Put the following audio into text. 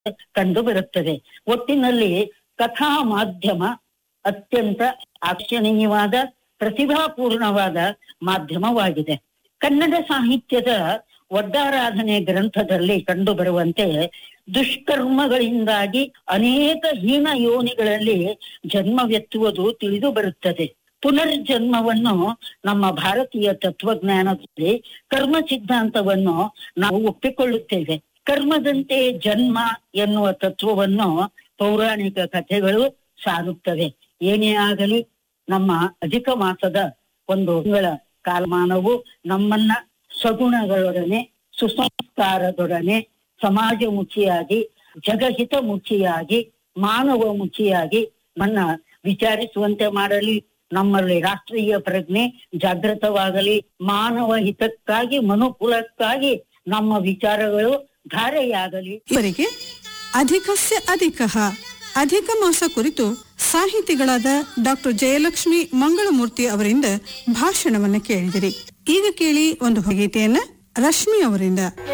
ಕಂಡು ಬರುತ್ತದೆ ಒಟ್ಟಿನಲ್ಲಿ ಕಥಾ ಮಾಧ್ಯಮ ಅತ್ಯಂತ ಆಕರ್ಷಣೀಯವಾದ ಪ್ರತಿಭಾಪೂರ್ಣವಾದ ಮಾಧ್ಯಮವಾಗಿದೆ ಕನ್ನಡ ಸಾಹಿತ್ಯದ ಒಡ್ಡಾರಾಧನೆ ಗ್ರಂಥದಲ್ಲಿ ಕಂಡು ಬರುವಂತೆ ದುಷ್ಕರ್ಮಗಳಿಂದಾಗಿ ಅನೇಕ ಹೀನ ಯೋನಿಗಳಲ್ಲಿ ಜನ್ಮವೆತ್ತುವುದು ತಿಳಿದು ಬರುತ್ತದೆ ಪುನರ್ಜನ್ಮವನ್ನು ನಮ್ಮ ಭಾರತೀಯ ತತ್ವಜ್ಞಾನದಲ್ಲಿ ಕರ್ಮ ಸಿದ್ಧಾಂತವನ್ನು ನಾವು ಒಪ್ಪಿಕೊಳ್ಳುತ್ತೇವೆ ಕರ್ಮದಂತೆ ಜನ್ಮ ಎನ್ನುವ ತತ್ವವನ್ನು ಪೌರಾಣಿಕ ಕಥೆಗಳು ಸಾರುತ್ತವೆ ಏನೇ ಆಗಲಿ ನಮ್ಮ ಅಧಿಕ ಮಾಸದ ಒಂದು ತಿಂಗಳ ಕಾಲಮಾನವು ನಮ್ಮನ್ನ ಸಗುಣಗಳೊಡನೆ ಸುಸಂಸ್ಕಾರದೊಡನೆ ಸಮಾಜಮುಖಿಯಾಗಿ ಜಗಹಿತ ಮುಖಿಯಾಗಿ ಮಾನವ ಮುಖಿಯಾಗಿ ನನ್ನ ವಿಚಾರಿಸುವಂತೆ ಮಾಡಲಿ ನಮ್ಮಲ್ಲಿ ರಾಷ್ಟ್ರೀಯ ಪ್ರಜ್ಞೆ ಜಾಗೃತವಾಗಲಿ ಮಾನವ ಹಿತಕ್ಕಾಗಿ ಮನುಕುಲಕ್ಕಾಗಿ ನಮ್ಮ ವಿಚಾರಗಳು ಧಾರೆಯಾಗಲಿ ಇವರಿಗೆ ಅಧಿಕಸ್ಯ ಅಧಿಕಃ ಅಧಿಕ ಮಾಸ ಕುರಿತು ಸಾಹಿತಿಗಳಾದ ಡಾಕ್ಟರ್ ಜಯಲಕ್ಷ್ಮಿ ಮಂಗಳಮೂರ್ತಿ ಅವರಿಂದ ಭಾಷಣವನ್ನ ಕೇಳಿದಿರಿ ಈಗ ಕೇಳಿ ಒಂದು ಗೀತೆಯನ್ನ ರಶ್ಮಿ ಅವರಿಂದ